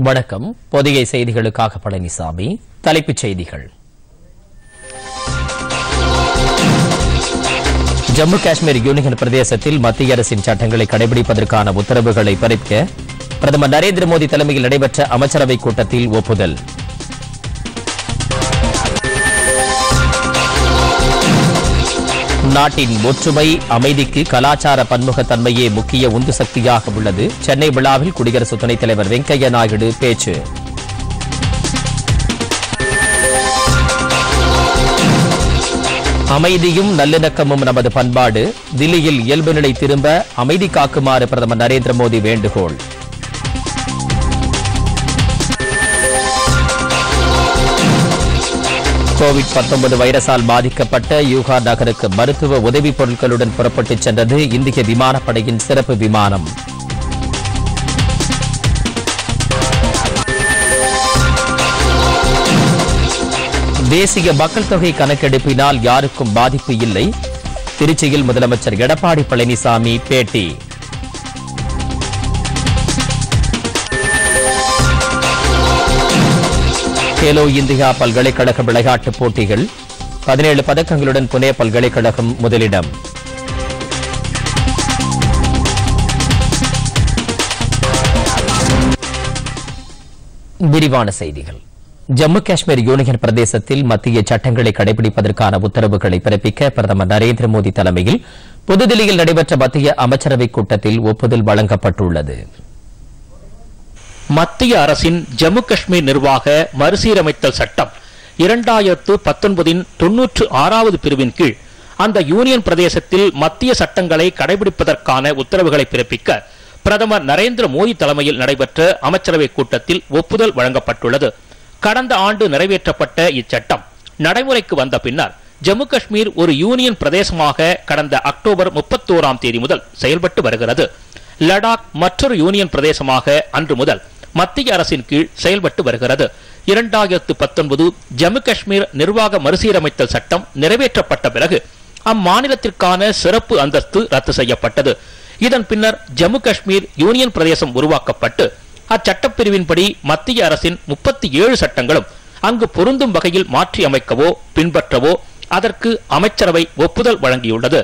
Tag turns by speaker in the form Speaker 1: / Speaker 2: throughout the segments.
Speaker 1: வணக்கம் பொதிகை செய்திகளுக்காக பழனிசாமி தலைப்புச் செய்திகள் ஜம்மு காஷ்மீர் யூனியன் பிரதேசத்தில் மத்திய அரசின் சட்டங்களை கடைபிடிப்பதற்கான உத்தரவுகளை பிறப்பிக்க பிரதமர் நரேந்திர மோடி தலைமையில் நடைபெற்ற அமைச்சரவைக் கூட்டத்தில் ஒப்புதல் நாட்டின் ஒற்றுமை அமைதிக்கு கலாச்சார பன்முகத்தன்மையே முக்கிய உந்து சக்தியாக உள்ளது சென்னை விழாவில் குடியரசு துணைத் தலைவர் வெங்கையா நாயுடு பேச்சு அமைதியும் நல்லிணக்கமும் நமது பண்பாடு தில்லியில் இயல்பு நிலை திரும்ப அமைதி காக்குமாறு பிரதமர் நரேந்திர மோடி வேண்டுகோள் கோவிட் 19 வைரஸால் பாதிக்கப்பட்ட யூகார் நகருக்கு மருத்துவ உதவிப் பொருட்களுடன் புறப்பட்டுச் சென்றது இந்திய விமானப்படையின் சிறப்பு விமானம் தேசிய மக்கள் தொகை கணக்கெடுப்பினால் யாருக்கும் பாதிப்பு இல்லை திருச்சியில் முதலமைச்சர் எடப்பாடி பழனிசாமி பேட்டி கேலோ இந்தியா பல்கலைக்கழக விளையாட்டுப் போட்டிகள் பதினேழு பதக்கங்களுடன் புனே பல்கலைக்கழகம் முதலிடம் விரிவான செய்திகள் ஜம்மு காஷ்மீர் யூனியன் பிரதேசத்தில் மத்திய சட்டங்களை கடைபிடிப்பதற்கான உத்தரவுகளை பிறப்பிக்க பிரதமர் நரேந்திர மோடி தலைமையில் புதுதில்லியில் நடைபெற்ற மத்திய அமைச்சரவைக் கூட்டத்தில் ஒப்புதல் வழங்கப்பட்டுள்ளது
Speaker 2: மத்திய அரசின் ஜம்மு காஷ்மீர் நிர்வாக மறுசீரமைத்தல் சட்டம் இரண்டாயிரத்து பத்தொன்பதின் தொன்னூற்று ஆறாவது பிரிவின் கீழ் அந்த யூனியன் பிரதேசத்தில் மத்திய சட்டங்களை கடைபிடிப்பதற்கான உத்தரவுகளை பிறப்பிக்க பிரதமர் நரேந்திர மோடி தலைமையில் நடைபெற்ற அமைச்சரவைக் கூட்டத்தில் ஒப்புதல் வழங்கப்பட்டுள்ளது கடந்த ஆண்டு நிறைவேற்றப்பட்ட இச்சட்டம் நடைமுறைக்கு வந்த பின்னர் ஜம்மு காஷ்மீர் ஒரு யூனியன் பிரதேசமாக கடந்த அக்டோபர் முப்பத்தோராம் தேதி முதல் செயல்பட்டு வருகிறது லடாக் மற்றொரு யூனியன் பிரதேசமாக அன்று முதல் மத்திய அரசின் கீழ் செயல்பட்டு வருகிறது இரண்டாயிரத்து பத்தொன்பது ஜம்மு காஷ்மீர் நிர்வாக மறுசீரமைத்தல் சட்டம் நிறைவேற்றப்பட்ட பிறகு அம்மாநிலத்திற்கான சிறப்பு அந்தஸ்து ரத்து செய்யப்பட்டது இதன் பின்னர் ஜம்மு காஷ்மீர் யூனியன் பிரதேசம் உருவாக்கப்பட்டு அச்சட்டப்பிரிவின்படி மத்திய அரசின் முப்பத்தி ஏழு சட்டங்களும் அங்கு பொருந்தும் வகையில் மாற்றி அமைக்கவோ பின்பற்றவோ அதற்கு அமைச்சரவை ஒப்புதல் வழங்கியுள்ளது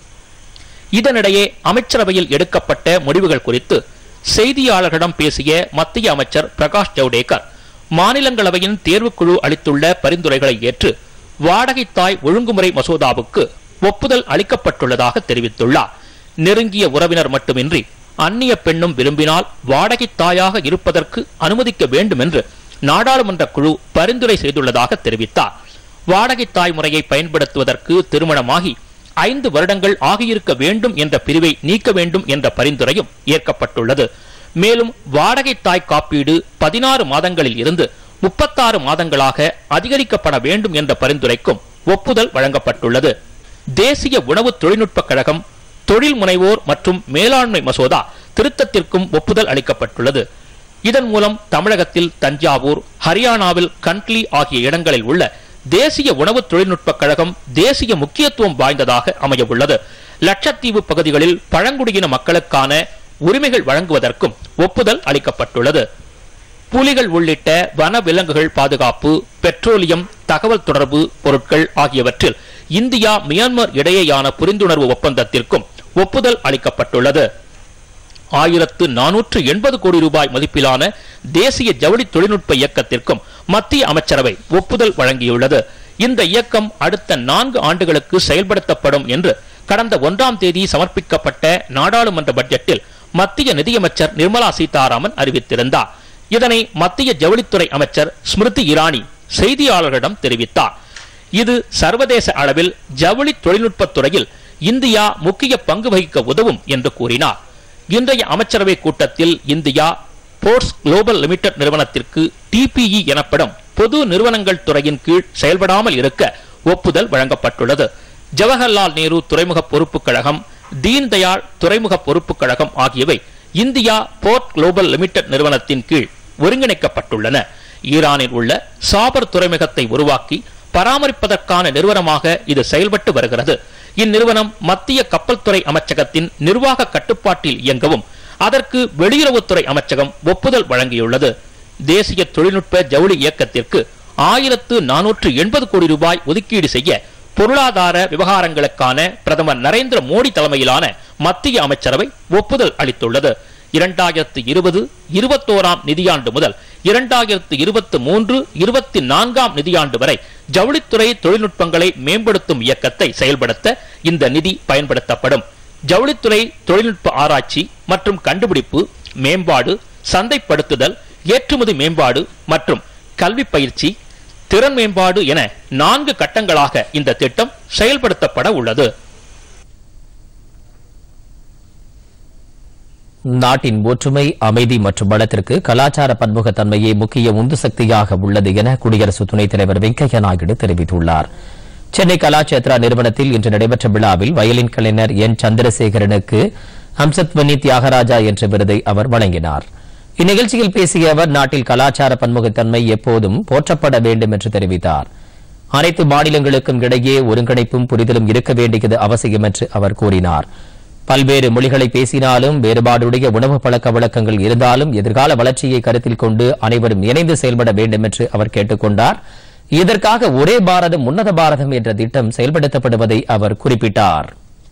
Speaker 2: இதனிடையே அமைச்சரவையில் எடுக்கப்பட்ட முடிவுகள் குறித்து செய்தியாளர்களிடம் பேசிய மத்திய அமைச்சர் பிரகாஷ் ஜவடேகர் மாநிலங்களவையின் தேர்வுக்குழு அளித்துள்ள பரிந்துரைகளை ஏற்று வாடகை தாய் ஒழுங்குமுறை மசோதாவுக்கு ஒப்புதல் அளிக்கப்பட்டுள்ளதாக தெரிவித்துள்ளார் நெருங்கிய உறவினர் மட்டுமின்றி அந்நிய பெண்ணும் விரும்பினால் வாடகை தாயாக இருப்பதற்கு அனுமதிக்க வேண்டும் என்று நாடாளுமன்ற குழு பரிந்துரை செய்துள்ளதாக தெரிவித்தார் வாடகை தாய் முறையை பயன்படுத்துவதற்கு திருமணமாகி ஐந்து வருடங்கள் ஆகியிருக்க வேண்டும் என்ற பிரிவை நீக்க வேண்டும் என்ற பரிந்துரையும் ஏற்கப்பட்டுள்ளது மேலும் வாடகை தாய் காப்பீடு பதினாறு மாதங்களில் இருந்து முப்பத்தாறு மாதங்களாக அதிகரிக்கப்பட வேண்டும் என்ற பரிந்துரைக்கும் ஒப்புதல் வழங்கப்பட்டுள்ளது தேசிய உணவு தொழில்நுட்பக் கழகம் தொழில் முனைவோர் மற்றும் மேலாண்மை மசோதா திருத்தத்திற்கும் ஒப்புதல் அளிக்கப்பட்டுள்ளது இதன் மூலம் தமிழகத்தில் தஞ்சாவூர் ஹரியானாவில் கண்ட்லி ஆகிய இடங்களில் உள்ள தேசிய உணவு தொழில்நுட்பக் கழகம் தேசிய முக்கியத்துவம் வாய்ந்ததாக அமைய உள்ளது லட்சத்தீவு பகுதிகளில் பழங்குடியின மக்களுக்கான உரிமைகள் வழங்குவதற்கும் ஒப்புதல் அளிக்கப்பட்டுள்ளது புலிகள் உள்ளிட்ட வன விலங்குகள் பாதுகாப்பு பெட்ரோலியம் தகவல் தொடர்பு பொருட்கள் ஆகியவற்றில் இந்தியா மியான்மர் இடையேயான புரிந்துணர்வு ஒப்பந்தத்திற்கும் ஒப்புதல் அளிக்கப்பட்டுள்ளது ஆயிரத்து நானூற்று எண்பது கோடி ரூபாய் மதிப்பிலான தேசிய ஜவுளி தொழில்நுட்ப இயக்கத்திற்கும் மத்திய அமைச்சரவை ஒப்புதல் வழங்கியுள்ளது இந்த இயக்கம் அடுத்த நான்கு ஆண்டுகளுக்கு செயல்படுத்தப்படும் என்று கடந்த ஒன்றாம் தேதி சமர்ப்பிக்கப்பட்ட நாடாளுமன்ற பட்ஜெட்டில் மத்திய நிதியமைச்சர் நிர்மலா சீதாராமன் அறிவித்திருந்தார் இதனை மத்திய ஜவுளித்துறை அமைச்சர் ஸ்மிருதி இரானி செய்தியாளர்களிடம் தெரிவித்தார் இது சர்வதேச அளவில் ஜவுளி தொழில்நுட்பத் துறையில் இந்தியா முக்கிய பங்கு வகிக்க உதவும் என்று கூறினார் இன்றைய அமைச்சரவை கூட்டத்தில் இந்தியா போர்ட்ஸ் குளோபல் லிமிடெட் நிறுவனத்திற்கு டிபிஇ எனப்படும் பொது நிறுவனங்கள் துறையின் கீழ் செயல்படாமல் இருக்க ஒப்புதல் வழங்கப்பட்டுள்ளது ஜவஹர்லால் நேரு துறைமுக பொறுப்புக் கழகம் தீன் தயாள் துறைமுக பொறுப்புக் கழகம் ஆகியவை இந்தியா போர்ட் குளோபல் லிமிடெட் நிறுவனத்தின் கீழ் ஒருங்கிணைக்கப்பட்டுள்ளன ஈரானில் உள்ள சாபர் துறைமுகத்தை உருவாக்கி பராமரிப்பதற்கான நிறுவனமாக இது செயல்பட்டு வருகிறது இந்நிறுவனம் மத்திய கப்பல் துறை அமைச்சகத்தின் நிர்வாக கட்டுப்பாட்டில் இயங்கவும் அதற்கு வெளியுறவுத்துறை அமைச்சகம் ஒப்புதல் வழங்கியுள்ளது தேசிய தொழில்நுட்ப ஜவுளி இயக்கத்திற்கு ஆயிரத்து நானூற்று எண்பது கோடி ரூபாய் ஒதுக்கீடு செய்ய பொருளாதார விவகாரங்களுக்கான பிரதமர் நரேந்திர மோடி தலைமையிலான மத்திய அமைச்சரவை ஒப்புதல் அளித்துள்ளது இரண்டாயிரத்து இருபது இருபத்தோராம் நிதியாண்டு முதல் இரண்டாயிரத்து இருபத்தி மூன்று இருபத்தி நான்காம் நிதியாண்டு வரை ஜவுளித்துறை தொழில்நுட்பங்களை மேம்படுத்தும் இயக்கத்தை செயல்படுத்த இந்த நிதி பயன்படுத்தப்படும் ஜவுளித்துறை தொழில்நுட்ப ஆராய்ச்சி மற்றும் கண்டுபிடிப்பு மேம்பாடு சந்தைப்படுத்துதல் ஏற்றுமதி மேம்பாடு மற்றும் கல்வி பயிற்சி திறன் மேம்பாடு என நான்கு கட்டங்களாக இந்த திட்டம் செயல்படுத்தப்பட உள்ளது
Speaker 1: நாட்டின் ஒற்றுமை அமைதி மற்றும் வளத்திற்கு கலாச்சார பன்முகத்தன்மையே முக்கிய உந்து சக்தியாக உள்ளது என குடியரசு துணைத் தலைவர் வெங்கையா நாயுடு தெரிவித்துள்ளார் சென்னை கலாச்சேத்ரா நிறுவனத்தில் இன்று நடைபெற்ற விழாவில் வயலின் கலைஞர் என் சந்திரசேகரனுக்கு ஹம்சத்வனி தியாகராஜா என்ற விருதை அவர் வழங்கினார் இந்நிகழ்ச்சியில் பேசிய அவர் நாட்டில் கலாச்சார பன்முகத்தன்மை எப்போதும் போற்றப்பட வேண்டும் என்று தெரிவித்தார் அனைத்து மாநிலங்களுக்கும் இடையே ஒருங்கிணைப்பும் புரிதலும் இருக்க வேண்டியது அவசியம் என்று அவர் கூறினார் பல்வேறு மொழிகளை பேசினாலும் வேறுபாடுடைய உணவு பழக்க வழக்கங்கள் இருந்தாலும் எதிர்கால வளர்ச்சியை கருத்தில் கொண்டு அனைவரும் இணைந்து செயல்பட வேண்டும் என்று அவர் கேட்டுக் கொண்டார் இதற்காக ஒரே பாரதம் உன்னத பாரதம் என்ற திட்டம் செயல்படுத்தப்படுவதை அவர் குறிப்பிட்டார்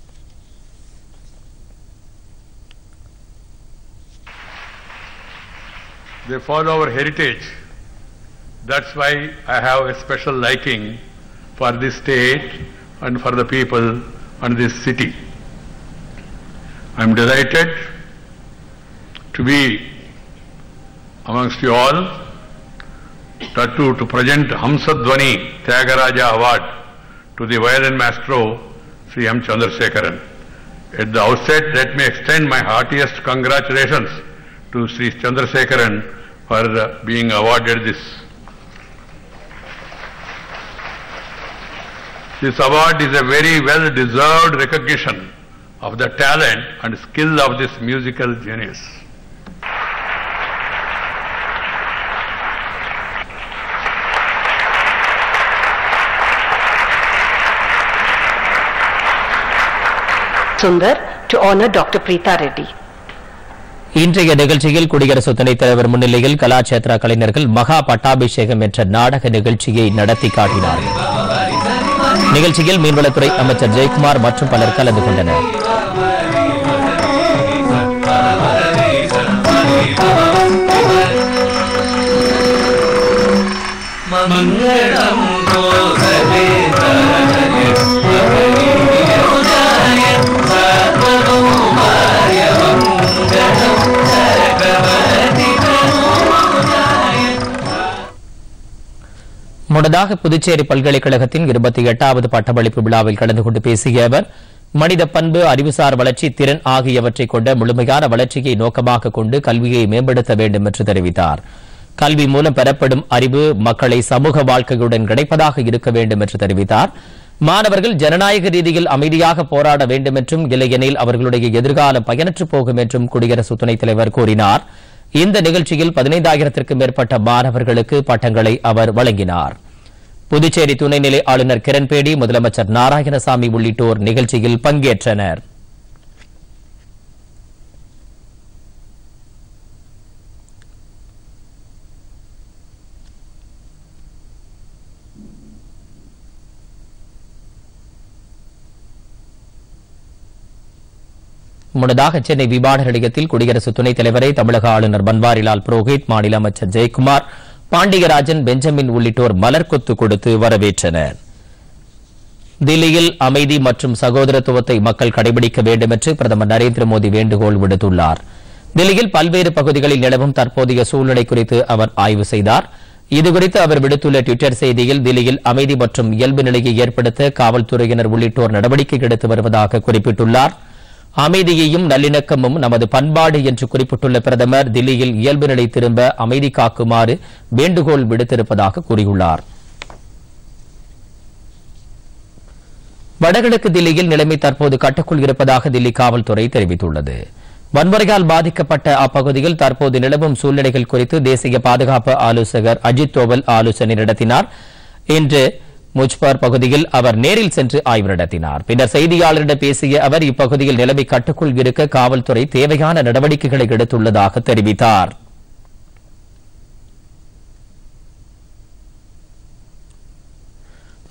Speaker 3: They follow our heritage. That's why I have a special liking for this state and for the people and this city. I am delighted to be amongst you all, that too to present Hamsadvani Tyagaraja Award to the violin maestro Sri M. Chandrasekharan. At the outset, let me extend my heartiest congratulations to Sri Chandrasekharan for uh, being awarded this. This award is a very well-deserved recognition of the talent and skill of this musical genius.
Speaker 4: Sundar to honor Dr. Preeta Reddy.
Speaker 1: இன்றைய நிகழ்ச்சியில் குடியரசு துணைத் தலைவர் முன்னிலையில் கலாச்சேத்ரா கலைஞர்கள் மகா பட்டாபிஷேகம் என்ற நாடக நிகழ்ச்சியை நடத்தி காட்டினார்கள் நிகழ்ச்சியில் மீன்வளத்துறை அமைச்சர் ஜெயக்குமார் மற்றும் பலர் கலந்து கொண்டனர்
Speaker 5: மங்களம் கோசலே சர்வபௌமாய மங்களம் சர்வவதி
Speaker 1: முன்னதாக புதுச்சேரி பல்கலைக்கழகத்தின் இருபத்தி எட்டாவது பட்டமளிப்பு விழாவில் கலந்து கொண்டு பேசிய அவர் மனித பண்பு அறிவுசார் வளர்ச்சி திறன் ஆகியவற்றை கொண்ட முழுமையான வளர்ச்சியை நோக்கமாக கொண்டு கல்வியை மேம்படுத்த வேண்டும் என்று தெரிவித்தார் கல்வி மூலம் பெறப்படும் அறிவு மக்களை சமூக வாழ்க்கையுடன் கிடைப்பதாக இருக்க வேண்டும் என்று தெரிவித்தார் மாணவர்கள் ஜனநாயக ரீதியில் அமைதியாக போராட வேண்டும் என்றும் இல்லையெனில் அவர்களுடைய எதிர்காலம் பயனற்று போகும் என்றும் குடியரசு துணைத் தலைவர் கூறினார் இந்த நிகழ்ச்சியில் பதினைந்தாயிரத்திற்கும் மேற்பட்ட மாணவர்களுக்கு பட்டங்களை அவர் வழங்கினார் புதுச்சேரி துணைநிலை ஆளுநர் கிரண்பேடி முதலமைச்சர் நாராயணசாமி உள்ளிட்டோர் நிகழ்ச்சியில் பங்கேற்றனர் முன்னதாக சென்னை விமான நிலையத்தில் குடியரசு துணைத் தலைவரை தமிழக ஆளுநர் பன்வாரிலால் புரோஹித் மாநில அமைச்சர் ஜெயக்குமார் பாண்டியராஜன் பெஞ்சமின் உள்ளிட்டோர் மலர்கொத்து கொடுத்து வரவேற்றனர் தில்லியில் அமைதி மற்றும் சகோதரத்துவத்தை மக்கள் கடைபிடிக்க வேண்டும் என்று பிரதமர் நரேந்திர மோடி வேண்டுகோள் விடுத்துள்ளார் தில்லியில் பல்வேறு பகுதிகளில் நிலவும் தற்போதைய சூழ்நிலை குறித்து அவர் ஆய்வு செய்தார் இதுகுறித்து அவர் விடுத்துள்ள டுவிட்டர் செய்தியில் தில்லியில் அமைதி மற்றும் இயல்பு நிலையை ஏற்படுத்த காவல்துறையினர் உள்ளிட்டோர் நடவடிக்கை எடுத்து வருவதாக குறிப்பிட்டுள்ளார் அமைதியையும் நல்லிணக்கமும் நமது பண்பாடு என்று குறிப்பிட்டுள்ள பிரதமர் தில்லியில் இயல்பு நிலை திரும்ப அமைதி காக்குமாறு வேண்டுகோள் விடுத்திருப்பதாக கூறியுள்ளார் வடகிழக்கு தில்லியில் நிலைமை தற்போது கட்டுக்குள் இருப்பதாக தில்லி காவல்துறை தெரிவித்துள்ளது வன்முறையால் பாதிக்கப்பட்ட அப்பகுதியில் தற்போது நிலவும் சூழ்நிலைகள் குறித்து தேசிய பாதுகாப்பு ஆலோசகர் அஜித் தோவல் ஆலோசனை நடத்தினார் இன்று முஜ்பர் பகுதியில் அவர் நேரில் சென்று ஆய்வு நடத்தினார் பின்னர் செய்தியாளரிடம் பேசிய அவர் இப்பகுதியில் நிலைமை கட்டுக்குள் இருக்க காவல்துறை தேவையான நடவடிக்கைகளை எடுத்துள்ளதாக தெரிவித்தார்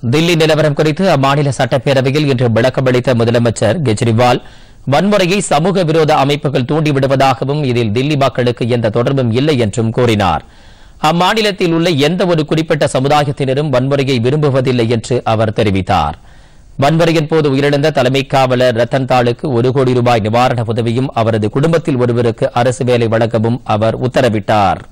Speaker 1: தில்லி நிலவரம் குறித்து அம்மாநில சட்டப்பேரவையில் இன்று விளக்கமளித்த முதலமைச்சர் கெஜ்ரிவால் வன்முறையை சமூக விரோத அமைப்புகள் தூண்டிவிடுவதாகவும் இதில் தில்லி மக்களுக்கு எந்த தொடர்பும் இல்லை என்றும் கூறினார் அம்மாநிலத்தில் உள்ள எந்த ஒரு குறிப்பிட்ட சமுதாயத்தினரும் வன்முறையை விரும்புவதில்லை என்று அவர் தெரிவித்தார் வன்முறையின் போது உயிரிழந்த தலைமை காவலர் ரத்தன் தாளுக்கு ஒரு கோடி ரூபாய் நிவாரண உதவியும் அவரது குடும்பத்தில் ஒருவருக்கு அரசு வேலை வழங்கவும் அவர் உத்தரவிட்டார்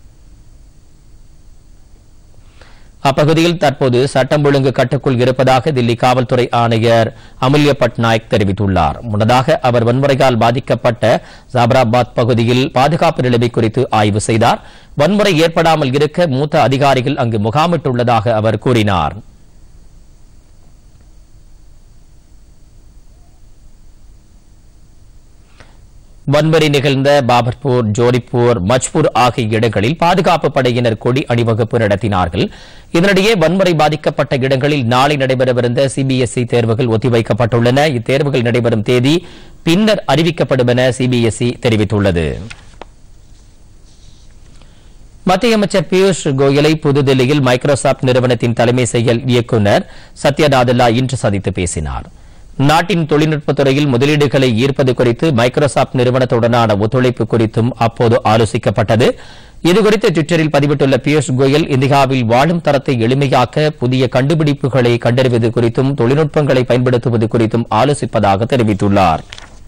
Speaker 1: அப்பகுதியில் தற்போது சட்டம் ஒழுங்கு கட்டுக்குள் இருப்பதாக தில்லி காவல்துறை ஆணையர் அமுல்ய பட்நாயக் தெரிவித்துள்ளார் முன்னதாக அவர் வன்முறையால் பாதிக்கப்பட்ட ஜாபராபாத் பகுதியில் பாதுகாப்பு நிலைமை குறித்து ஆய்வு செய்தார் வன்முறை ஏற்படாமல் இருக்க மூத்த அதிகாரிகள் அங்கு முகாமிட்டுள்ளதாக அவர் கூறினார் வன்முறை நிகழ்ந்த பாபர்பூர் ஜோடிப்பூர் மஜ்பூர் ஆகிய இடங்களில் பாதுகாப்பு படையினர் கொடி அணிவகுப்பு நடத்தினார்கள் இதனிடையே வன்முறை பாதிக்கப்பட்ட இடங்களில் நாளை நடைபெறவிருந்த சிபிஎஸ்இ தேர்வுகள் ஒத்திவைக்கப்பட்டுள்ளன இத்தேர்வுகள் நடைபெறும் தேதி பின்னர் அறிவிக்கப்படும் என சிபிஎஸ்இ தெரிவித்துள்ளது மத்திய அமைச்சர் பியூஷ் கோயலை புதுதில்லியில் மைக்ரோசாப்ட் நிறுவனத்தின் தலைமை செயல் இயக்குநர் சத்யநாதல்லா இன்று சந்தித்து பேசினார் நாட்டின் தொழில்நுட்பத் துறையில் முதலீடுகளை ஈர்ப்பது குறித்து மைக்ரோசாப்ட் நிறுவனத்துடனான ஒத்துழைப்பு குறித்தும் அப்போது ஆலோசிக்கப்பட்டது இதுகுறித்து டுவிட்டரில் பதிவிட்டுள்ள பியூஷ் கோயல் இந்தியாவில் வாழும் தரத்தை எளிமையாக்க புதிய கண்டுபிடிப்புகளை கண்டறிவது குறித்தும் தொழில்நுட்பங்களை பயன்படுத்துவது குறித்தும் ஆலோசிப்பதாக தெரிவித்துள்ளார்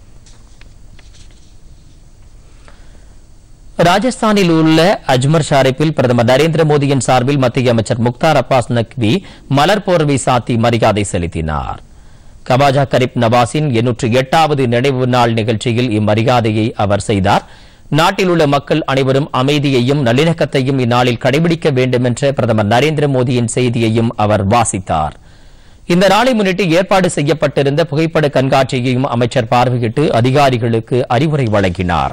Speaker 1: ராஜஸ்தானில் உள்ள அஜ்மர் ஷாரிப்பில் பிரதமர் நரேந்திர மோடியின் சார்பில் மத்திய அமைச்சர் முக்தார் அப்பாஸ் நக்வி மலர் போர்வை சாத்தி மரியாதை செலுத்தினார் கவாஜா கரீப் நவாஸின் எண்ணூற்று எட்டாவது நினைவு நாள் நிகழ்ச்சியில் இம்மரியாதையை அவர் செய்தார் நாட்டில் உள்ள மக்கள் அனைவரும் அமைதியையும் நல்லிணக்கத்தையும் இந்நாளில் கடைபிடிக்க வேண்டும் என்ற பிரதமர் நரேந்திர மோடியின் செய்தியையும் அவர் வாசித்தார் இந்த நாளை முன்னிட்டு ஏற்பாடு செய்யப்பட்டிருந்த புகைப்பட கண்காட்சியையும் அமைச்சர் பார்வையிட்டு அதிகாரிகளுக்கு அறிவுரை வழங்கினார்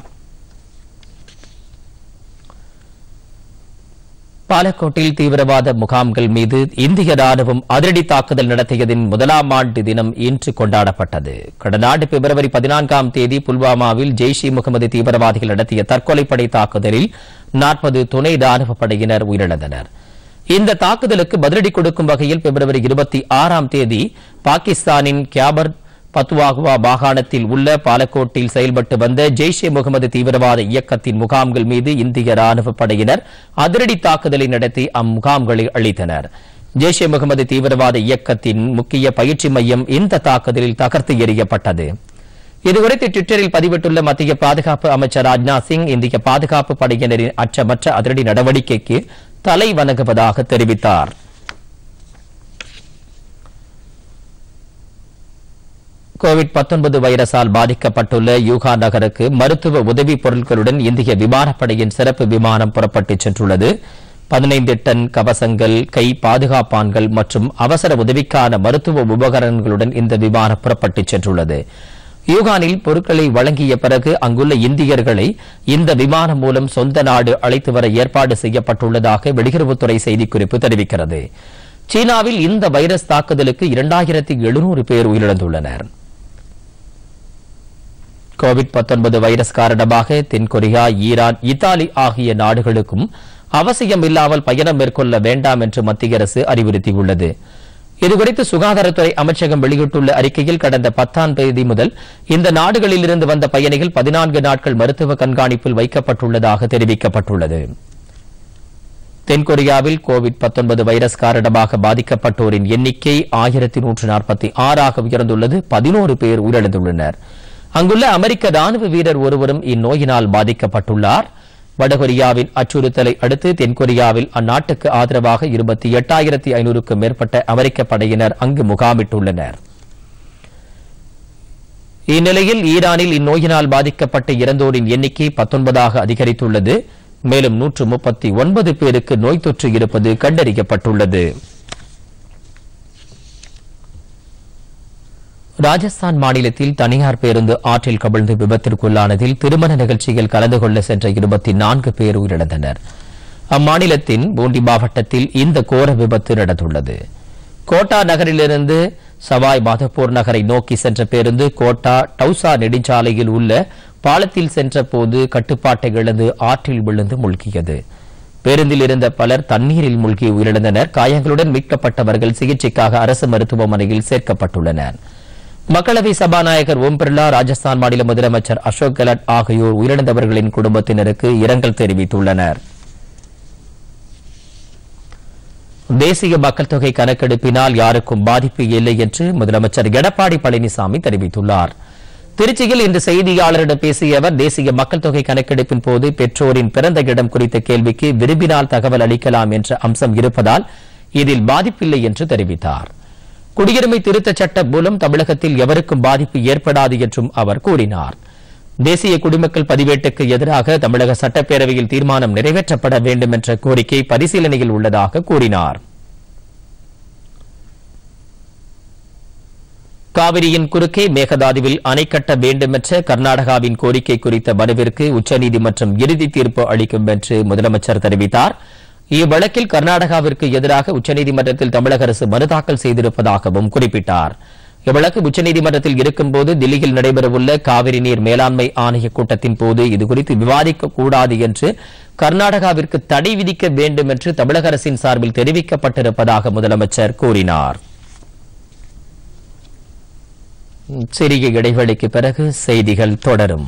Speaker 1: பாலக்கோட்டில் தீவிரவாத முகாம்கள் மீது இந்திய ராணுவம் அதிரடி தாக்குதல் நடத்தியதின் முதலாம் ஆண்டு தினம் இன்று கொண்டாடப்பட்டது கடந்த ஆண்டு பிப்ரவரி பதினான்காம் தேதி புல்வாமாவில் ஜெய்ஷ் இ முகமது தீவிரவாதிகள் நடத்திய தற்கொலைப்படை தாக்குதலில் நாற்பது துணை ராணுவ படையினர் உயிரிழந்தனர் இந்த தாக்குதலுக்கு பதிலடி கொடுக்கும் வகையில் பிப்ரவரி இருபத்தி ஆறாம் தேதி பாகிஸ்தானின் கியாபர் பத்துவாகுவா மாகாணத்தில் உள்ள பாலக்கோட்டில் செயல்பட்டு வந்த ஜெய்ஷ் இ முகமது தீவிரவாத இயக்கத்தின் முகாம்கள் மீது இந்திய ராணுவ படையினர் அதிரடி தாக்குதலை நடத்தி அம்முகாம்களை அழித்தனர் ஜெய்ஷ் இ முகமது தீவிரவாத இயக்கத்தின் முக்கிய பயிற்சி மையம் இந்த தாக்குதலில் தகர்த்து எறியப்பட்டது இதுகுறித்து டுவிட்டரில் பதிவிட்டுள்ள மத்திய பாதுகாப்பு அமைச்சர் ராஜ்நாத் சிங் இந்திய பாதுகாப்பு படையினரின் அச்சமற்ற அதிரடி நடவடிக்கைக்கு தலை வணங்குவதாக தெரிவித்தார் கோவிட் 19 வைரஸால் பாதிக்கப்பட்டுள்ள யூகான் நகருக்கு மருத்துவ உதவிப் பொருட்களுடன் இந்திய விமானப்படையின் சிறப்பு விமானம் புறப்பட்டுச் சென்றுள்ளது பதினைந்து டன் கவசங்கள் கை பாதுகாப்பான்கள் மற்றும் அவசர உதவிக்கான மருத்துவ உபகரணங்களுடன் இந்த விமானம் புறப்பட்டுச் சென்றுள்ளது யூகானில் பொருட்களை வழங்கிய பிறகு அங்குள்ள இந்தியர்களை இந்த விமானம் மூலம் சொந்த நாடு அழைத்து வர ஏற்பாடு செய்யப்பட்டுள்ளதாக வெளியுறவுத்துறை செய்திக்குறிப்பு தெரிவிக்கிறது சீனாவில் இந்த வைரஸ் தாக்குதலுக்கு இரண்டாயிரத்தி எழுநூறு பேர் உயிரிழந்துள்ளனர் கோவிட் 19 வைரஸ் காரணமாக தென்கொரியா ஈரான் இத்தாலி ஆகிய நாடுகளுக்கும் அவசியம் இல்லாமல் பயணம் மேற்கொள்ள வேண்டாம் என்று மத்திய அரசு அறிவுறுத்தியுள்ளது இதுகுறித்து சுகாதாரத்துறை அமைச்சகம் வெளியிட்டுள்ள அறிக்கையில் கடந்த பத்தாம் தேதி முதல் இந்த நாடுகளிலிருந்து வந்த பயணிகள் பதினான்கு நாட்கள் மருத்துவ கண்காணிப்பில் வைக்கப்பட்டுள்ளதாக தெரிவிக்கப்பட்டுள்ளது தென்கொரியாவில் கோவிட் 19 வைரஸ் காரணமாக பாதிக்கப்பட்டோரின் எண்ணிக்கை ஆயிரத்தி நூற்று நாற்பத்தி ஆறாக உயர்ந்துள்ளது பதினோரு பேர் உயிரிழந்துள்ளனர் அங்குள்ள அமெரிக்க ராணுவ வீரர் ஒருவரும் இந்நோயினால் பாதிக்கப்பட்டுள்ளார் வடகொரியாவின் அச்சுறுத்தலை அடுத்து தென்கொரியாவில் அந்நாட்டுக்கு ஆதரவாக இருபத்தி எட்டாயிரத்தி ஐநூறுக்கும் மேற்பட்ட அமெரிக்க படையினர் அங்கு முகாமிட்டுள்ளனர் இந்நிலையில் ஈரானில் இந்நோயினால் பாதிக்கப்பட்ட இறந்தோரின் எண்ணிக்கை பத்தொன்பதாக அதிகரித்துள்ளது மேலும் நூற்று முப்பத்தி ஒன்பது பேருக்கு நோய் தொற்று இருப்பது கண்டறியப்பட்டுள்ளது ராஜஸ்தான் மாநிலத்தில் தனியார் பேருந்து ஆற்றில் கவிழ்ந்து விபத்திற்குள்ளானதில் திருமண நிகழ்ச்சியில் கலந்து கொள்ள சென்ற இருபத்தி நான்கு பேர் உயிரிழந்தனர் அம்மாநிலத்தின் பூண்டி மாவட்டத்தில் இந்த கோர விபத்து நடந்துள்ளது கோட்டா நகரிலிருந்து சவாய் மாதப்பூர் நகரை நோக்கி சென்ற பேருந்து கோட்டா டவுசா நெடுஞ்சாலையில் உள்ள பாலத்தில் சென்றபோது கட்டுப்பாட்டை இழந்து ஆற்றில் விழுந்து மூழ்கியது பேருந்தில் இருந்த பலர் தண்ணீரில் மூழ்கி உயிரிழந்தனர் காயங்களுடன் மீட்கப்பட்டவர்கள் சிகிச்சைக்காக அரசு மருத்துவமனையில் சேர்க்கப்பட்டுள்ளனர் மக்களவை சபாநாயகர் ஓம் பிர்லா ராஜஸ்தான் மாநில முதலமைச்சர் அசோக் கெலட் ஆகியோர் உயிரிழந்தவர்களின் குடும்பத்தினருக்கு இரங்கல் தெரிவித்துள்ளனர் தேசிய மக்கள் தொகை கணக்கெடுப்பினால் யாருக்கும் பாதிப்பு இல்லை என்று முதலமைச்சர் எடப்பாடி பழனிசாமி தெரிவித்துள்ளார் திருச்சியில் இன்று செய்தியாளரிடம் பேசிய அவர் தேசிய மக்கள் தொகை கணக்கெடுப்பின் போது பெற்றோரின் பிறந்த இடம் குறித்த கேள்விக்கு விரும்பினால் தகவல் அளிக்கலாம் என்ற அம்சம் இருப்பதால் இதில் பாதிப்பில்லை என்று தெரிவித்தார் குடியுரிமை திருத்தச் சட்டம் மூலம் தமிழகத்தில் எவருக்கும் பாதிப்பு ஏற்படாது என்றும் அவர் கூறினார் தேசிய குடிமக்கள் பதிவேட்டுக்கு எதிராக தமிழக சட்டப்பேரவையில் தீர்மானம் நிறைவேற்றப்பட வேண்டும் என்ற கோரிக்கை பரிசீலனையில் உள்ளதாக கூறினார் காவிரியின் குறுக்கே மேகதாதுவில் அணை கட்ட வேண்டுமென்ற கர்நாடகாவின் கோரிக்கை குறித்த மனுவிற்கு உச்சநீதிமன்றம் இறுதி தீர்ப்பு அளிக்கும் என்று முதலமைச்சர் தெரிவித்தார் இவ்வழக்கில் கர்நாடகாவிற்கு எதிராக உச்சநீதிமன்றத்தில் தமிழக அரசு மனு தாக்கல் செய்திருப்பதாகவும் குறிப்பிட்டார் இவ்வழக்கு உச்சநீதிமன்றத்தில் இருக்கும்போது தில்லியில் நடைபெறவுள்ள காவிரி நீர் மேலாண்மை ஆணைய கூட்டத்தின் போது இதுகுறித்து விவாதிக்க கூடாது என்று கர்நாடகாவிற்கு தடை விதிக்க வேண்டும் என்று தமிழக அரசின் சார்பில் தெரிவிக்கப்பட்டிருப்பதாக முதலமைச்சர் கூறினார் சிறிய இடைவெளிக்கு பிறகு செய்திகள் தொடரும்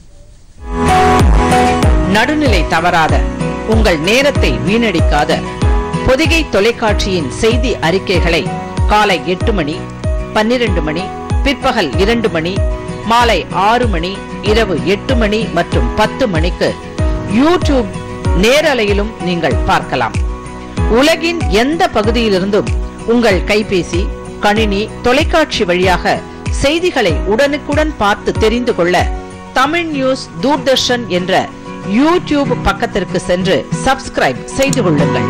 Speaker 6: நடுநிலை தவறாத உங்கள் நேரத்தை வீணடிக்காத பொதிகை தொலைக்காட்சியின் செய்தி அறிக்கைகளை காலை எட்டு மணி பன்னிரண்டு மணி பிற்பகல் இரண்டு மணி மாலை ஆறு மணி இரவு எட்டு மணி மற்றும் பத்து மணிக்கு யூடியூப் நேரலையிலும் நீங்கள் பார்க்கலாம் உலகின் எந்த பகுதியிலிருந்தும் உங்கள் கைபேசி கணினி தொலைக்காட்சி வழியாக செய்திகளை உடனுக்குடன் பார்த்து தெரிந்து கொள்ள தமிழ் நியூஸ் தூர்தர்ஷன் என்ற யூடியூப் பக்கத்திற்கு சென்று சப்ஸ்கிரைப் செய்து கொள்ளுங்கள்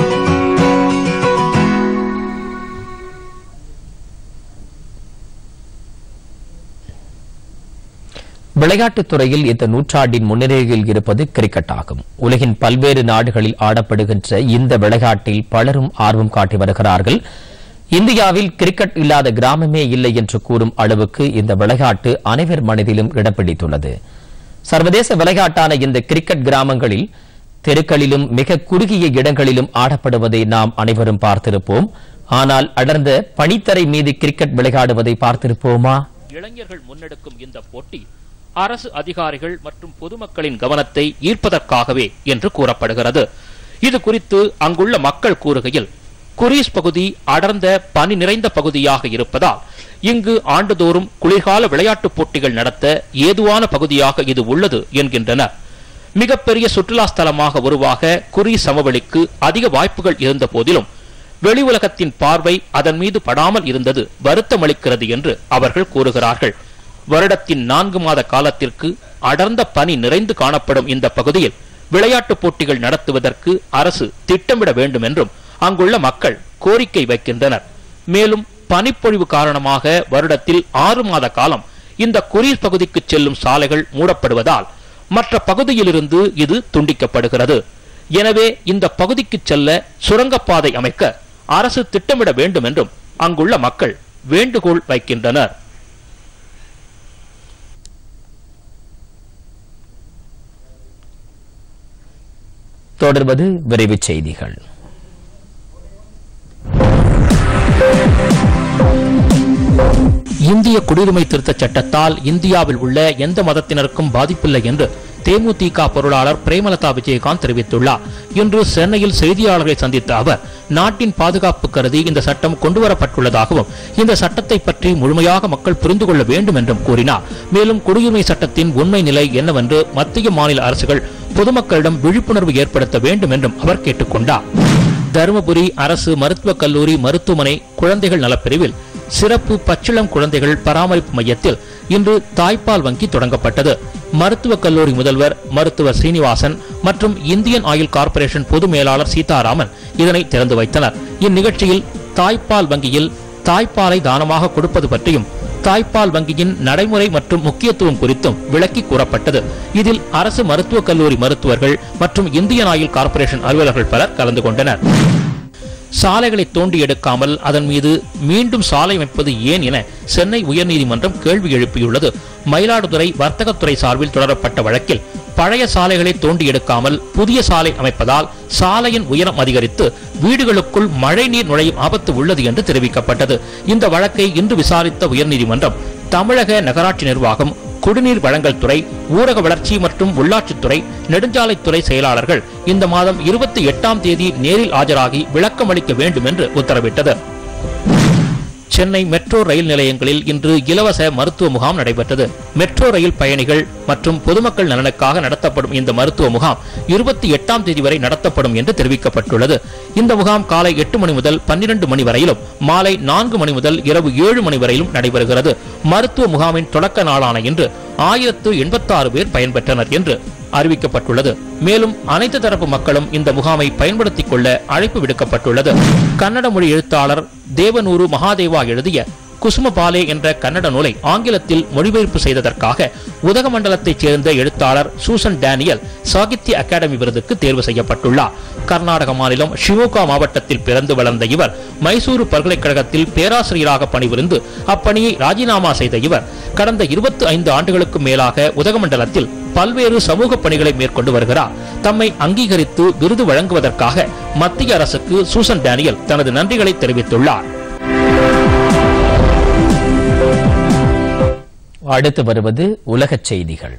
Speaker 1: விளையாட்டுத் துறையில் இந்த நூற்றாண்டின் முன்னிலையில் இருப்பது கிரிக்கெட் ஆகும் உலகின் பல்வேறு நாடுகளில் ஆடப்படுகின்ற இந்த விளையாட்டில் பலரும் ஆர்வம் காட்டி வருகிறார்கள் இந்தியாவில் கிரிக்கெட் இல்லாத கிராமமே இல்லை என்று கூறும் அளவுக்கு இந்த விளையாட்டு அனைவர் மனதிலும் இடம் பிடித்துள்ளது சர்வதேச விளையாட்டான இந்த கிரிக்கெட் கிராமங்களில் தெருக்களிலும் மிக குறுகிய இடங்களிலும் ஆடப்படுவதை நாம் அனைவரும் பார்த்திருப்போம் ஆனால் அடர்ந்த பனித்தரை மீது கிரிக்கெட் விளையாடுவதை பார்த்திருப்போமா
Speaker 2: இளைஞர்கள் முன்னெடுக்கும் இந்த போட்டி அரசு அதிகாரிகள் மற்றும் பொதுமக்களின் கவனத்தை ஈர்ப்பதற்காகவே என்று கூறப்படுகிறது இது குறித்து அங்குள்ள மக்கள் கூறுகையில் குரீஸ் பகுதி அடர்ந்த பனி நிறைந்த பகுதியாக இருப்பதால் இங்கு ஆண்டுதோறும் குளிர்கால விளையாட்டுப் போட்டிகள் நடத்த ஏதுவான பகுதியாக இது உள்ளது என்கின்றனர் மிகப்பெரிய சுற்றுலா ஸ்தலமாக உருவாக குறி சமவெளிக்கு அதிக வாய்ப்புகள் இருந்த போதிலும் வெளி உலகத்தின் பார்வை அதன் மீது படாமல் இருந்தது வருத்தமளிக்கிறது என்று அவர்கள் கூறுகிறார்கள் வருடத்தின் நான்கு மாத காலத்திற்கு அடர்ந்த பனி நிறைந்து காணப்படும் இந்த பகுதியில் விளையாட்டுப் போட்டிகள் நடத்துவதற்கு அரசு திட்டமிட வேண்டும் என்றும் அங்குள்ள மக்கள் கோரிக்கை வைக்கின்றனர் மேலும் பனிப்பொழிவு காரணமாக வருடத்தில் ஆறு மாத காலம் இந்த குரீஸ் பகுதிக்கு செல்லும் சாலைகள் மூடப்படுவதால் மற்ற பகுதியிலிருந்து இது துண்டிக்கப்படுகிறது எனவே இந்த பகுதிக்கு செல்ல சுரங்கப்பாதை அமைக்க அரசு திட்டமிட வேண்டும் என்றும் அங்குள்ள மக்கள் வேண்டுகோள் வைக்கின்றனர்
Speaker 1: தொடர்வது விரைவுச் செய்திகள்
Speaker 2: இந்திய குடியுரிமை திருத்தச் சட்டத்தால் இந்தியாவில் உள்ள எந்த மதத்தினருக்கும் பாதிப்பில்லை என்று தேமுதிக பொருளாளர் பிரேமலதா விஜயகாந்த் தெரிவித்துள்ளார் இன்று சென்னையில் செய்தியாளர்களை சந்தித்த அவர் நாட்டின் பாதுகாப்பு கருதி இந்த சட்டம் கொண்டுவரப்பட்டுள்ளதாகவும் இந்த சட்டத்தை பற்றி முழுமையாக மக்கள் புரிந்து கொள்ள வேண்டும் என்றும் கூறினார் மேலும் குடியுரிமை சட்டத்தின் உண்மை நிலை என்னவென்று மத்திய மாநில அரசுகள் பொதுமக்களிடம் விழிப்புணர்வு ஏற்படுத்த வேண்டும் என்றும் அவர் கேட்டுக்கொண்டார் தருமபுரி அரசு மருத்துவக் கல்லூரி மருத்துவமனை குழந்தைகள் நலப்பிரிவில் சிறப்பு பச்சிளம் குழந்தைகள் பராமரிப்பு மையத்தில் இன்று தாய்ப்பால் வங்கி தொடங்கப்பட்டது மருத்துவக் கல்லூரி முதல்வர் மருத்துவர் சீனிவாசன் மற்றும் இந்தியன் ஆயில் கார்ப்பரேஷன் பொது மேலாளர் சீதாராமன் இதனை திறந்து வைத்தனர் இந்நிகழ்ச்சியில் தாய்ப்பால் வங்கியில் தாய்ப்பாலை தானமாக கொடுப்பது பற்றியும் தாய்ப்பால் வங்கியின் நடைமுறை மற்றும் முக்கியத்துவம் குறித்தும் விளக்கி கூறப்பட்டது இதில் அரசு மருத்துவக் கல்லூரி மருத்துவர்கள் மற்றும் இந்தியன் ஆயில் கார்ப்பரேஷன் அலுவலர்கள் பலர் கலந்து கொண்டனர் சாலைகளை தோண்டி எடுக்காமல் அதன் மீது மீண்டும் சாலை அமைப்பது ஏன் என சென்னை உயர்நீதிமன்றம் கேள்வி எழுப்பியுள்ளது மயிலாடுதுறை வர்த்தகத்துறை சார்பில் தொடரப்பட்ட வழக்கில் பழைய சாலைகளை தோண்டி எடுக்காமல் புதிய சாலை அமைப்பதால் சாலையின் உயரம் அதிகரித்து வீடுகளுக்குள் மழைநீர் நுழையும் ஆபத்து உள்ளது என்று தெரிவிக்கப்பட்டது இந்த வழக்கை இன்று விசாரித்த உயர்நீதிமன்றம் தமிழக நகராட்சி நிர்வாகம் குடிநீர் வழங்கல் துறை ஊரக வளர்ச்சி மற்றும் உள்ளாட்சித்துறை நெடுஞ்சாலைத்துறை செயலாளர்கள் இந்த மாதம் இருபத்தி எட்டாம் தேதி நேரில் ஆஜராகி விளக்கம் அளிக்க வேண்டும் என்று உத்தரவிட்டது சென்னை மெட்ரோ ரயில் நிலையங்களில் இன்று இலவச மருத்துவ முகாம் நடைபெற்றது மெட்ரோ ரயில் பயணிகள் மற்றும் பொதுமக்கள் நலனுக்காக நடத்தப்படும் இந்த மருத்துவ முகாம் இருபத்தி எட்டாம் தேதி வரை நடத்தப்படும் என்று தெரிவிக்கப்பட்டுள்ளது இந்த முகாம் காலை எட்டு மணி முதல் பன்னிரண்டு மணி வரையிலும் மாலை நான்கு மணி முதல் இரவு ஏழு மணி வரையிலும் நடைபெறுகிறது மருத்துவ முகாமின் தொடக்க நாளான இன்று ஆயிரத்து எண்பத்தாறு பேர் பயன்பெற்றனர் என்று அறிவிக்கப்பட்டுள்ளது மேலும் அனைத்து தரப்பு மக்களும் இந்த முகாமை பயன்படுத்திக் கொள்ள அழைப்பு விடுக்கப்பட்டுள்ளது கன்னட மொழி எழுத்தாளர் தேவனூரு மகாதேவா எழுதிய குசுமபாலே என்ற கன்னட நூலை ஆங்கிலத்தில் மொழிபெயர்ப்பு செய்ததற்காக உதகமண்டலத்தைச் சேர்ந்த எழுத்தாளர் சூசன் டேனியல் சாகித்ய அகாடமி விருதுக்கு தேர்வு செய்யப்பட்டுள்ளார் கர்நாடக மாநிலம் ஷிமோகா மாவட்டத்தில் பிறந்து வளர்ந்த இவர் மைசூரு பல்கலைக்கழகத்தில் பேராசிரியராக பணிபுரிந்து அப்பணியை ராஜினாமா செய்த இவர் கடந்த இருபத்தி ஐந்து ஆண்டுகளுக்கு மேலாக உதகமண்டலத்தில் பல்வேறு சமூக பணிகளை மேற்கொண்டு வருகிறார் தம்மை அங்கீகரித்து விருது வழங்குவதற்காக மத்திய அரசுக்கு சூசன் டேனியல் தனது நன்றிகளை தெரிவித்துள்ளார்
Speaker 1: அடுத்து வருவது உலகச் செய்திகள்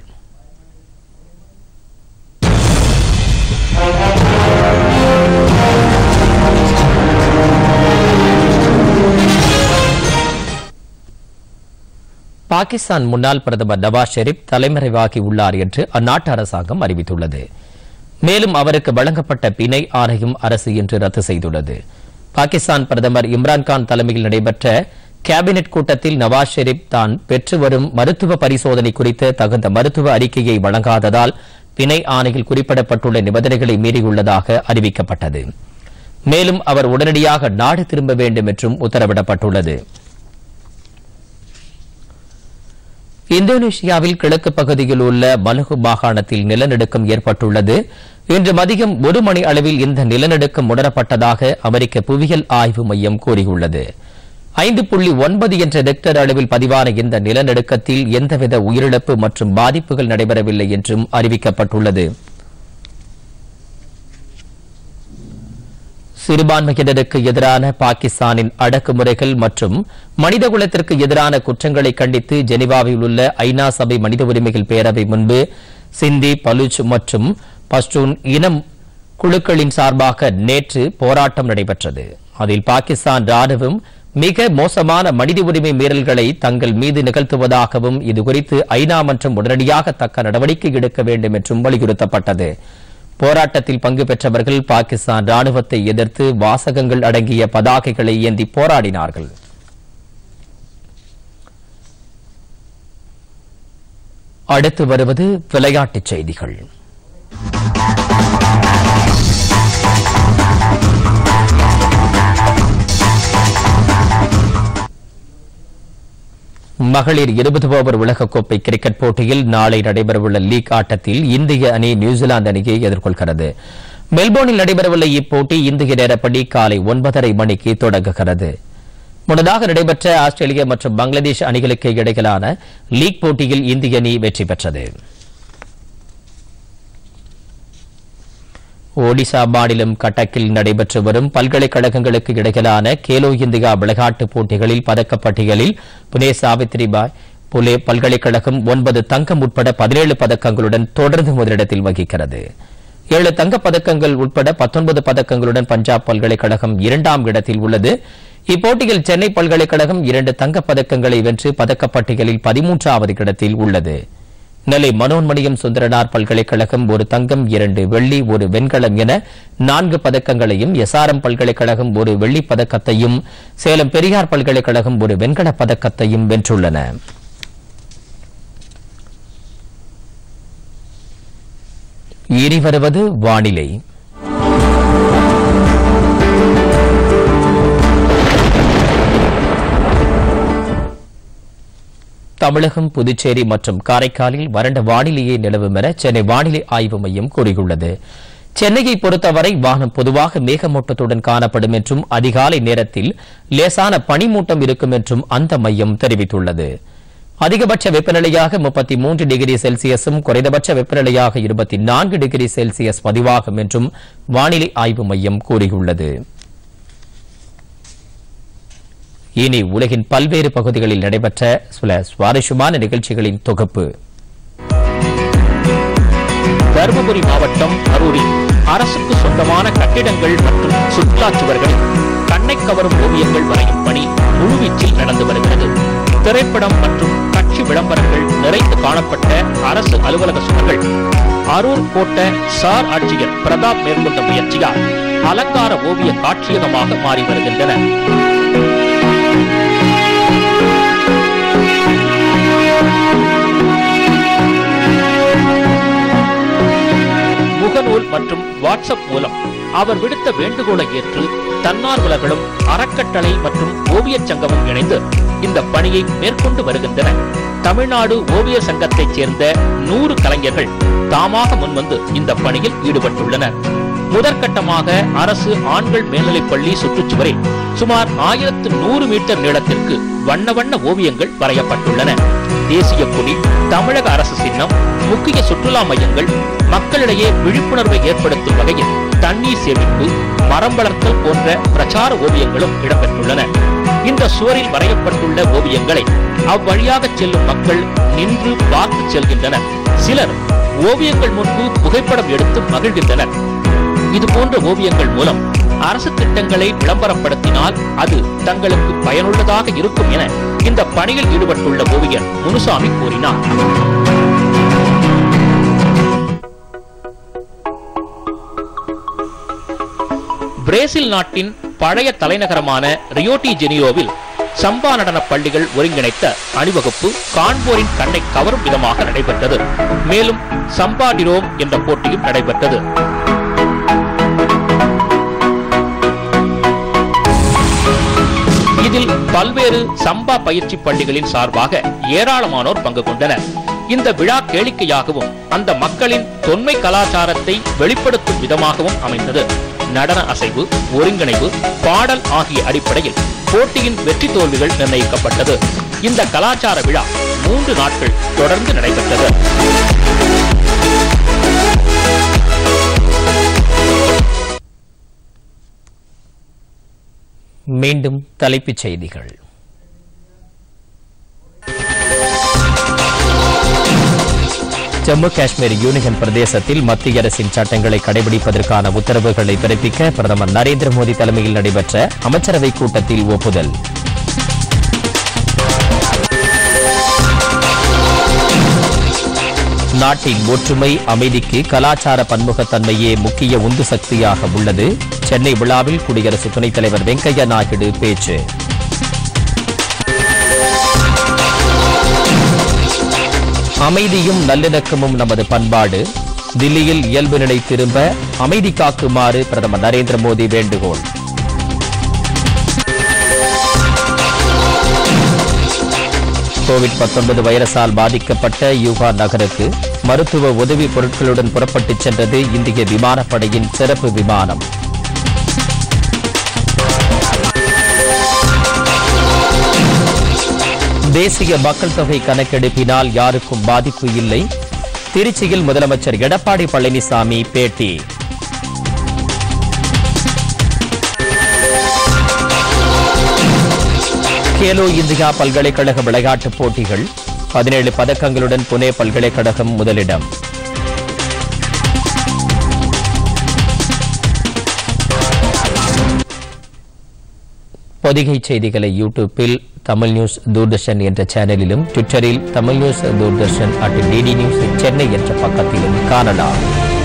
Speaker 1: பாகிஸ்தான் முன்னாள் பிரதமர் நவாஸ் ஷெரீப் தலைமறைவாகி உள்ளார் என்று அந்நாட்டு அரசாங்கம் அறிவித்துள்ளது மேலும் அவருக்கு வழங்கப்பட்ட பிணை ஆணையும் அரசு இன்று ரத்து செய்துள்ளது பாகிஸ்தான் பிரதமர் இம்ரான்கான் தலைமையில் நடைபெற்ற கேபினெட் கூட்டத்தில் நவாஸ் ஷெரீப் தான் பெற்று வரும் மருத்துவ பரிசோதனை குறித்த தகுந்த மருத்துவ அறிக்கையை வழங்காததால் பிணை ஆணையில் குறிப்பிடப்பட்டுள்ள நிபந்தனைகளை மீறியுள்ளதாக அறிவிக்கப்பட்டது மேலும் அவர் உடனடியாக நாடு திரும்ப வேண்டும் என்றும் உத்தரவிடப்பட்டுள்ளது இந்தோனேஷியாவில் கிழக்கு பகுதியில் உள்ள மலுகு மாகாணத்தில் நிலநடுக்கம் ஏற்பட்டுள்ளது இன்று மதியம் ஒரு மணி அளவில் இந்த நிலநடுக்கம் உணரப்பட்டதாக அமெரிக்க புவியியல் ஆய்வு மையம் கூறியுள்ளது ஐந்து புள்ளி ஒன்பது என்ற ரெக்டர் அளவில் பதிவான இந்த நிலநடுக்கத்தில் எந்தவித உயிரிழப்பு மற்றும் பாதிப்புகள் நடைபெறவில்லை என்றும் அறிவிக்கப்பட்டுள்ளது சிறுபான்மையினருக்கு எதிரான பாகிஸ்தானின் அடக்குமுறைகள் மற்றும் மனிதகுலத்திற்கு எதிரான குற்றங்களை கண்டித்து ஜெனீவாவில் உள்ள ஐநா சபை மனித உரிமைகள் பேரவை முன்பு சிந்தி பலுச் மற்றும் பஷ்டூன் இனம் குழுக்களின் சார்பாக நேற்று போராட்டம் நடைபெற்றது அதில் பாகிஸ்தான் ராணுவம் மிக மோசமான மனித உரிமை மீறல்களை தங்கள் மீது நிகழ்த்துவதாகவும் இதுகுறித்து ஐநா மன்றம் உடனடியாக தக்க நடவடிக்கை எடுக்க வேண்டும் என்றும் வலியுறுத்தப்பட்டது போராட்டத்தில் பங்கு பெற்றவர்கள் பாகிஸ்தான் ராணுவத்தை எதிர்த்து வாசகங்கள் அடங்கிய பதாகைகளை ஏந்தி போராடினார்கள் அடுத்து வருவது விளையாட்டுச் செய்திகள் மகளிர் இருபது ஓவர் உலகக்கோப்பை கிரிக்கெட் போட்டியில் நாளை நடைபெறவுள்ள லீக் ஆட்டத்தில் இந்திய அணி நியூசிலாந்து அணியை எதிர்கொள்கிறது மெல்போர்னில் நடைபெறவுள்ள இப்போட்டி இந்திய நேரப்படி காலை ஒன்பதரை மணிக்கு தொடங்குகிறது முன்னதாக நடைபெற்ற ஆஸ்திரேலியா மற்றும் பங்களாதேஷ் அணிகளுக்கு இடையிலான லீக் போட்டியில் இந்திய அணி வெற்றி பெற்றது ஒடிசா மாநிலம் கட்டக்கில் நடைபெற்று வரும் பல்கலைக்கழகங்களுக்கு இடையிலான கேலோ இந்தியா விளையாட்டுப் போட்டிகளில் பதக்கப்பட்டியலில் புனே சாவித்ரிபாய் புலே பல்கலைக்கழகம் ஒன்பது தங்கம் உட்பட பதினேழு பதக்கங்களுடன் தொடர்ந்து முதலிடத்தில் வகிக்கிறது ஏழு தங்கப் பதக்கங்கள் உட்பட பத்தொன்பது பதக்கங்களுடன் பஞ்சாப் பல்கலைக்கழகம் இரண்டாம் இடத்தில் உள்ளது இப்போட்டியில் சென்னை பல்கலைக்கழகம் இரண்டு தங்கப் பதக்கங்களை வென்று பதக்கப்பட்டியலில் பதிமூன்றாவது இடத்தில் உள்ளது நெல்லை மனோன்மணியம் சுந்தரனார் பல்கலைக்கழகம் ஒரு தங்கம் இரண்டு வெள்ளி ஒரு வெண்கலம் என நான்கு பதக்கங்களையும் எஸ்ஆர்எம் பல்கலைக்கழகம் ஒரு வெள்ளிப் பதக்கத்தையும் சேலம் பெரியார் பல்கலைக்கழகம் ஒரு வெண்கலப் பதக்கத்தையும் வென்றுள்ளன இனி வருவது வானிலை தமிழகம் புதுச்சேரி மற்றும் காரைக்காலில் வறண்ட வானிலையே நிலவும் என சென்னை வானிலை ஆய்வு மையம் கூறியுள்ளது சென்னையை பொறுத்தவரை வானம் பொதுவாக மேகமூட்டத்துடன் காணப்படும் என்றும் அதிகாலை நேரத்தில் லேசான பனிமூட்டம் இருக்கும் என்றும் அந்த மையம் தெரிவித்துள்ளது அதிகபட்ச வெப்பநிலையாக முப்பத்தி மூன்று டிகிரி செல்சியஸும் குறைந்தபட்ச வெப்பநிலையாக இருபத்தி நான்கு டிகிரி செல்சியஸ் பதிவாகும் என்றும் வானிலை ஆய்வு மையம் கூறியுள்ளது இனி உலகின் பல்வேறு பகுதிகளில் நடைபெற்ற சில சுவாரஸ்யமான நிகழ்ச்சிகளின் தொகுப்பு
Speaker 2: தருமபுரி மாவட்டம் அரூரில் அரசுக்கு சொந்தமான கட்டிடங்கள் மற்றும் சுற்றுலாச் சுவர்களில் கண்ணை கவரும் ஓவியங்கள் வரையும் பணி முழுவீச்சில் நடந்து வருகிறது திரைப்படம் மற்றும் கட்சி விளம்பரங்கள் நிறைந்து காணப்பட்ட அரசு அலுவலக சுவர்கள் அரூர் கோட்ட சார் ஆட்சியர் பிரதாப் மேற்கொண்ட முயற்சியால் அலங்கார ஓவிய காட்சியகமாக மாறி வருகின்றன முகநூல் மற்றும் வாட்ஸ்அப் மூலம் அவர் விடுத்த வேண்டுகோளை ஏற்று தன்னார்வலர்களும் அறக்கட்டளை மற்றும் ஓவியச் சங்கமும் இணைந்து இந்த பணியை மேற்கொண்டு வருகின்றன தமிழ்நாடு ஓவியர் சங்கத்தைச் சேர்ந்த நூறு கலைஞர்கள் தாமாக முன்வந்து இந்த பணியில் ஈடுபட்டுள்ளனர் முதற்கட்டமாக அரசு ஆண்கள் மேல்நிலைப்பள்ளி சுற்றுச்சுவரில் சுமார் ஆயிரத்து நூறு மீட்டர் நீளத்திற்கு வண்ண வண்ண ஓவியங்கள் வரையப்பட்டுள்ளன தேசிய கொடி தமிழக அரசு சின்னம் முக்கிய சுற்றுலா மையங்கள் மக்களிடையே விழிப்புணர்வை ஏற்படுத்தும் வகையில் தண்ணீர் சேமிப்பு மரம் வளர்த்தல் போன்ற பிரச்சார ஓவியங்களும் இடம்பெற்றுள்ளன இந்த சுவரில் வரையப்பட்டுள்ள ஓவியங்களை அவ்வழியாக செல்லும் மக்கள் நின்று பார்த்து செல்கின்றனர் சிலர் ஓவியங்கள் முன்பு புகைப்படம் எடுத்து மகிழ்கின்றனர் இது போன்ற ஓவியங்கள் மூலம் அரசு திட்டங்களை விளம்பரப்படுத்தினால் அது தங்களுக்கு பயனுள்ளதாக இருக்கும் என இந்த பணியில் ஈடுபட்டுள்ள ஓவியர் முனுசாமி கூறினார் பிரேசில் நாட்டின் பழைய தலைநகரமான ரியோடி ஜெனியோவில் சம்பா நடன பள்ளிகள் ஒருங்கிணைத்த அணிவகுப்பு காண்போரின் கண்ணை கவரும் விதமாக நடைபெற்றது மேலும் சம்பா டிரோம் என்ற போட்டியும் நடைபெற்றது இதில் பல்வேறு சம்பா பயிற்சி பள்ளிகளின் சார்பாக ஏராளமானோர் பங்கு கொண்டனர் இந்த விழா கேளிக்கையாகவும் அந்த மக்களின் தொன்மை கலாச்சாரத்தை வெளிப்படுத்தும் விதமாகவும் அமைந்தது நடன அசைவு ஒருங்கிணைவு பாடல் ஆகிய அடிப்படையில் போட்டியின் வெற்றி தோல்விகள் நிர்ணயிக்கப்பட்டது இந்த கலாச்சார விழா மூன்று நாட்கள் தொடர்ந்து நடைபெற்றது
Speaker 1: மீண்டும் தலைப்புச் செய்திகள் ஜம்மு காஷ்மீர் யூனியன் பிரதேசத்தில் மத்திய அரசின் சட்டங்களை கடைபிடிப்பதற்கான உத்தரவுகளை பிறப்பிக்க பிரதமர் நரேந்திர மோடி தலைமையில் நடைபெற்ற அமைச்சரவைக் கூட்டத்தில் ஒப்புதல் நாட்டின் ஒற்றுமை அமைதிக்கு கலாச்சார பன்முகத்தன்மையே முக்கிய உந்து சக்தியாக உள்ளது சென்னை விழாவில் குடியரசு துணைத் தலைவர் வெங்கையா நாயுடு பேச்சு அமைதியும் நல்லிணக்கமும் நமது பண்பாடு தில்லியில் இயல்பு நிலை திரும்ப அமைதி காக்குமாறு பிரதமர் நரேந்திர மோடி வேண்டுகோள் கோவிட் 19 வைரஸால் பாதிக்கப்பட்ட யூகான் நகருக்கு மருத்துவ உதவி பொருட்களுடன் புறப்பட்டுச் சென்றது இந்திய விமானப்படையின் சிறப்பு விமானம் தேசிய மக்கள் தொகை கணக்கெடுப்பினால் யாருக்கும் பாதிப்பு இல்லை திருச்சியில் முதலமைச்சர் எடப்பாடி பழனிசாமி பேட்டி கேலோ இந்தியா பல்கலைக்கழக விளையாட்டுப் போட்டிகள் பதினேழு பதக்கங்களுடன் புனே பல்கலைக்கழகம் முதலிடம் பொதிகை செய்திகளை யூடியூப்பில் தமிழ் நியூஸ் தூர்தர்ஷன் என்ற சேனலிலும் ட்விட்டரில் Tamil news Doordarshan at DD news Chennai என்ற பக்கத்திலும் காணலாம்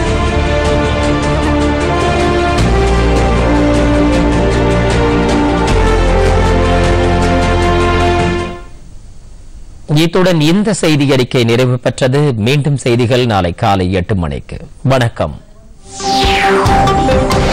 Speaker 1: இத்துடன் இந்த செய்தி அறிக்கை நிறைவு பெற்றது மீண்டும் செய்திகள் நாளை காலை எட்டு மணிக்கு வணக்கம்